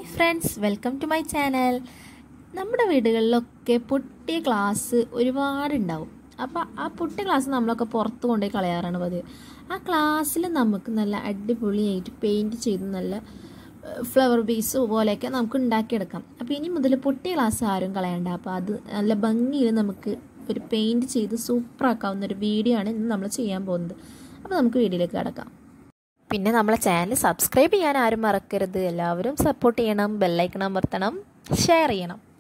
friends welcome to my channel നമ്മുടെ വീടുകളിലൊക്കെ പൊട്ടിയ ഗ്ലാസ് ഒരുപാടുണ്ടാവും അപ്പോൾ ആ പൊട്ടിയ ഗ്ലാസ് നമ്മളൊക്കെ പുറത്ത് കൊണ്ടുപോയി കളയാറാണ് പതിവ് ആ ഗ്ലാസ്സിൽ നമുക്ക് നല്ല അടിപൊളിയായിട്ട് പെയിൻറ്റ് ചെയ്ത് നല്ല ഫ്ലവർ ബേസ് പോലെയൊക്കെ നമുക്ക് ഉണ്ടാക്കിയെടുക്കാം അപ്പോൾ ഇനി മുതൽ പൊട്ടിയ ഗ്ലാസ് ആരും കളയണ്ട അപ്പോൾ അത് നല്ല ഭംഗിയിൽ നമുക്ക് ഒരു പെയിൻറ്റ് ചെയ്ത് സൂപ്പറാക്കാവുന്ന ഒരു വീഡിയോ ആണ് ഇന്ന് നമ്മൾ ചെയ്യാൻ പോകുന്നത് അപ്പോൾ നമുക്ക് വീഡിയോയിലേക്ക് കിടക്കാം പിന്നെ നമ്മളെ ചാനൽ സബ്സ്ക്രൈബ് ചെയ്യാൻ ആരും മറക്കരുത് എല്ലാവരും സപ്പോർട്ട് ചെയ്യണം ബെല്ലൈക്കൺ അമർത്തണം ഷെയർ ചെയ്യണം